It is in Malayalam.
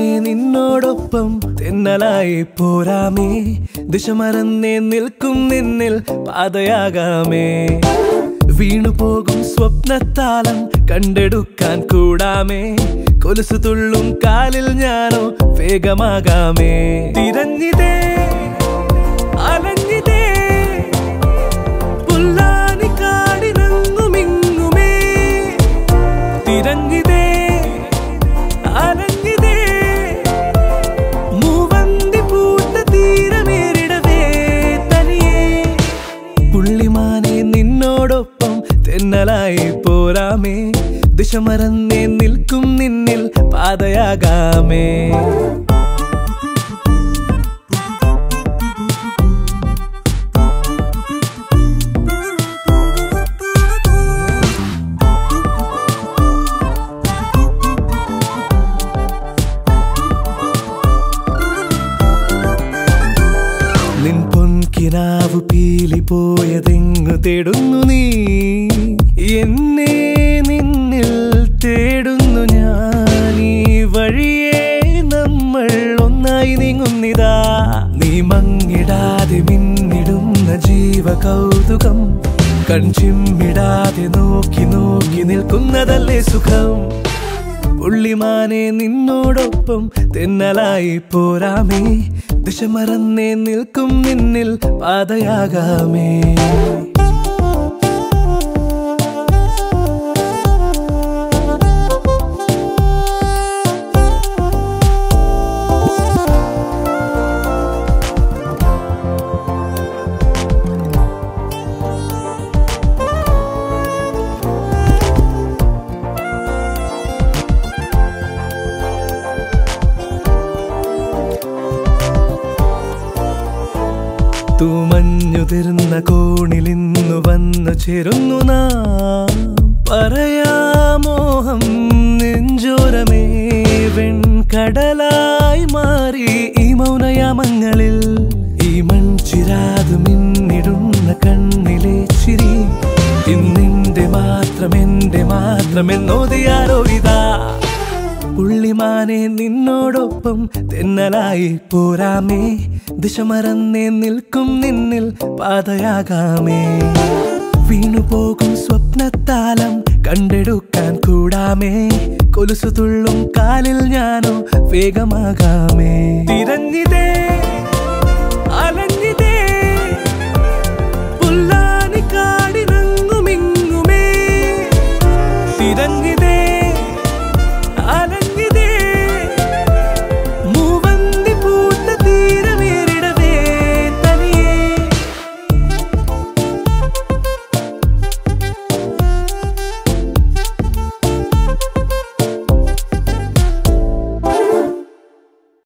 പുള്ളിമാനെ നിന്നോടൊപ്പം തെന്നലായി പോരാമേ ദിശ മറന്നേ നിൽക്കും നിന്നിൽ പാതയാകാമേ വീണുപോകും സ്വപ്നത്താലം കണ്ടെടുക്കാൻ കൂടാമേ കൊലുസു തുള്ളും കാലിൽ ഞാനോ വേഗമാകാമേ തിരഞ്ഞിതേ അലഞ്ഞിതേ പുല്ലാനി കാടിനങ്ങുമിങ്ങുമേ തിരഞ്ഞിതേ അലഞ്ഞിതേ മൂവന്തി പൂത്ത തീരമേറിടവേ തനിയേ പുള്ളിമാനെ നിന്നോടൊപ്പം തെന്നലായി പോരാമേ ദിശ മറന്നേ നിൽക്കും നിന്നിൽ പാതയാകാമേ നിൻ പൊൻകിനാവ് പീലി പോയതെങ്ങു തേടുന്നു നീ എന്നെ നിന്നിൽ തേടുന്നു ഞാൻ ഈ വഴിയെ നമ്മൾ ഒന്നായി നീങ്ങുന്നിതാ നീ മങ്ങിടാതെ മിന്നിടുന്ന ജീവ കൗതുകം കൺചിമ്മിടാതെ നോക്കി നോക്കി നിൽക്കുന്നതല്ലേ സുഖം പുള്ളിമാനെ നിന്നോടൊപ്പം തെന്നലായി പോരാമേ ദിശ മറന്നേ നിൽക്കും നിന്നിൽ പാതയാകാമേ തൂമഞ്ഞുതിർന്ന കോണിൽ ഇന്നു വന്നു ചേരുന്നു നാം പറയാമോഹം നെഞ്ചോരമേ വെൺകടലായി മാറി ഈ മൗനയാമങ്ങളിൽ ഈ മൺചിരാതു മിന്നിടുന്ന കണ്ണിലെ ചിരി ഇന്നിന്റെ മാത്രം എന്റെ മാത്രം എന്നോതിയാരോ ഇതാ പുള്ളിമാനെ നിന്നോടൊപ്പം തെന്നലായി പോരാമേ ദിശ മറന്നേ നിൽക്കും നിന്നിൽ പാതയാകാമേ വീണുപോകും സ്വപ്നത്താലം കണ്ടെടുക്കാൻ കൂടാമേ കൊലുസു തുള്ളും കാലിൽ ഞാനോ വേഗമാകാമേ തിരഞ്ഞിതേ